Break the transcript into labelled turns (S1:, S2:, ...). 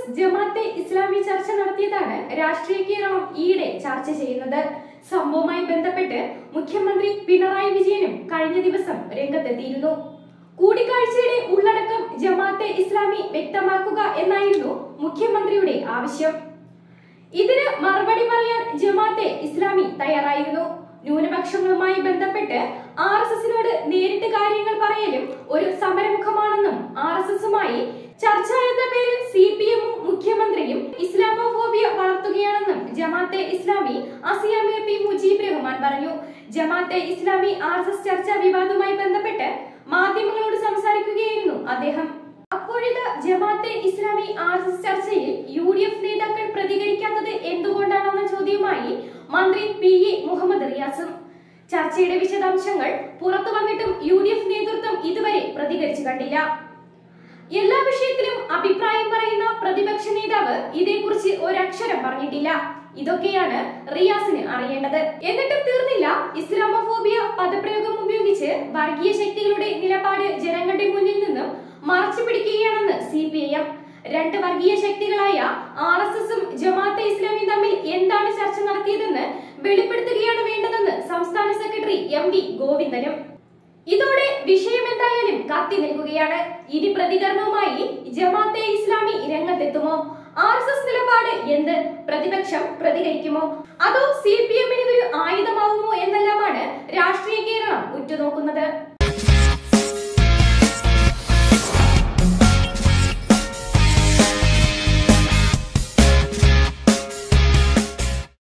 S1: S Jamaat-e Islami ചർച്ച നടത്തിയതാണ് രാഷ്ട്രീയ കേരളം ഈയിടെ ചർച്ച ചെയ്യുന്നത് സംഭവവുമായി ബന്ധപ്പെട്ട് മുഖ്യമന്ത്രി പിണറായി വിജയനും കഴിഞ്ഞ ദിവസം രംഗത്തെത്തിയിരുന്നു കൂടിക്കാഴ്ചയുടെ ഉള്ളടക്കം ജമാഅത്തെ ഇസ്ലാമി വ്യക്തമാക്കുക എന്നായിരുന്നു മുഖ്യമന്ത്രിയുടെ ആവശ്യം ഇതിന് മറുപടി പറയാൻ ജമാഅത്തെ ഇസ്ലാമി തയ്യാറായിരുന്നു ന്യൂനപക്ഷങ്ങളുമായി ബന്ധപ്പെട്ട് ആർ എസ് എസിനോട് നേരിട്ട് കാര്യങ്ങൾ പറയലും ഒരു സമരമുഖമാണെന്നും ആർ എസ് എസുമായി ചർച്ച എന്ന പേരിൽ സി പി എമ്മും മുഖ്യമന്ത്രിയും ഇസ്ലാമോഫോബിയ വളർത്തുകയാണെന്നും ജമാഅത്തെ ഇസ്ലാമി അസിയമെ പി മുജീബ് റഹ്മാൻ പറഞ്ഞു Jamaat-e Islami R S S ചർച്ചാ വിവാദവുമായി ബന്ധപ്പെട്ട് മാധ്യമങ്ങളോട് സംസാരിക്കുകയായിരുന്നു അദ്ദേഹം അപ്പോഴിത് Jamaat-e Islami R S S ചർച്ചയിൽ യു ഡി എഫ് നേതാക്കൾ പ്രതികരിക്കാത്തത് എന്തുകൊണ്ടാണെന്ന ചോദ്യവുമായി മന്ത്രി പി എ മുഹമ്മദ് റിയാസും ചർച്ചയുടെ വിശദാംശങ്ങൾ പുറത്തു വന്നിട്ടും യു ഡി എഫ് നേതൃത്വം ഇതുവരെ പ്രതികരിച്ചു കണ്ടില്ല എല്ലാ വിഷയത്തിലും അഭിപ്രായം പറയുന്ന പ്രതിപക്ഷ നേതാവ് ഇതേക്കുറിച്ച് ഒരക്ഷരം പറഞ്ഞിട്ടില്ല ഇതൊക്കെയാണ് റിയാസിന് അറിയേണ്ടത് എന്നിട്ടും തീർന്നില്ല ഇസ്ലാമോഫോബിയ പദപ്രയോഗം ഉപയോഗിച്ച് വർഗീയ ശക്തികളുടെ നിലപാട് ജനങ്ങളുടെ മുന്നിൽ നിന്നും മറച്ചു പിടിക്കുകയാണെന്ന് സി പി ഐ എം രണ്ട് വർഗീയ ശക്തികളായ ആർ എസ് എസും ജമാഅത്തെ ഇസ്ലാമിയും തമ്മിൽ എന്താണ് ചർച്ച നടത്തിയതെന്ന് വെളിപ്പെടുത്തുകയാണ് വേണ്ടതെന്ന് സംസ്ഥാന സെക്രട്ടറി എം വി ഗോവിന്ദനും ഇതോടെ വിഷയം എന്തായാലും കത്തി നിൽക്കുകയാണ് ഇനി പ്രതികരണവുമായി ജമാഅത്തെ ഇസ്ലാമി രംഗത്തെത്തുമോ ആർ എസ് എസ് നിലപാട് എന്ത് പ്രതിപക്ഷം പ്രതികരിക്കുമോ അതോ സി പി എമ്മിന് ഇതൊരു ആയുധമാവുമോ എന്നെല്ലാമാണ് രാഷ്ട്രീയ കേരളം ഉറ്റുനോക്കുന്നത്